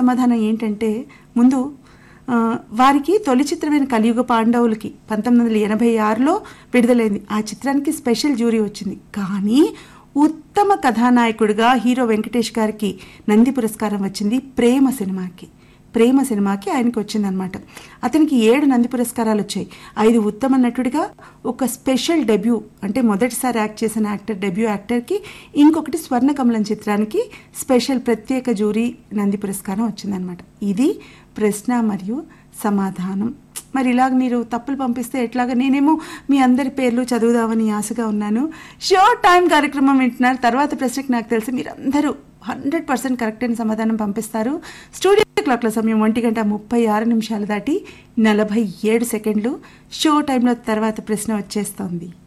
సమాధానం ఏంటంటే ముందు ఆ, వారికి తొలి చిత్రమైన కలియుగ పాండవులకి పంతొమ్మిది వందల ఎనభై ఆరులో విడుదలైంది ఆ చిత్రానికి స్పెషల్ జ్యూరీ వచ్చింది కానీ ఉత్తమ కథానాయకుడిగా హీరో వెంకటేష్ గారికి నంది పురస్కారం వచ్చింది ప్రేమ సినిమాకి ప్రేమ సినిమాకి ఆయనకి వచ్చిందనమాట అతనికి ఏడు నంది పురస్కారాలు వచ్చాయి ఐదు ఉత్తమ నటుడిగా ఒక స్పెషల్ డెబ్యూ అంటే మొదటిసారి యాక్ట్ చేసిన యాక్టర్ డెబ్యూ యాక్టర్కి ఇంకొకటి స్వర్ణ కమలం చిత్రానికి స్పెషల్ ప్రత్యేక జూరీ నంది పురస్కారం వచ్చిందనమాట ఇది ప్రశ్న మరియు సమాధానం మరి ఇలాగ మీరు తప్పులు పంపిస్తే ఎట్లాగా నేనేమో మీ అందరి పేర్లు చదువుదామని ఆశగా ఉన్నాను షో టైం కార్యక్రమం వింటున్నారు తర్వాత ప్రశ్నకు నాకు తెలిసి మీరందరూ హండ్రెడ్ పర్సెంట్ కరెక్ట్ అయిన సమాధానం పంపిస్తారు స్టూడియో క్లాక్ల సమయం ఒంటి గంట ముప్పై ఆరు నిమిషాలు దాటి నలభై ఏడు సెకండ్లు షో టైంలో తర్వాత ప్రశ్న వచ్చేస్తోంది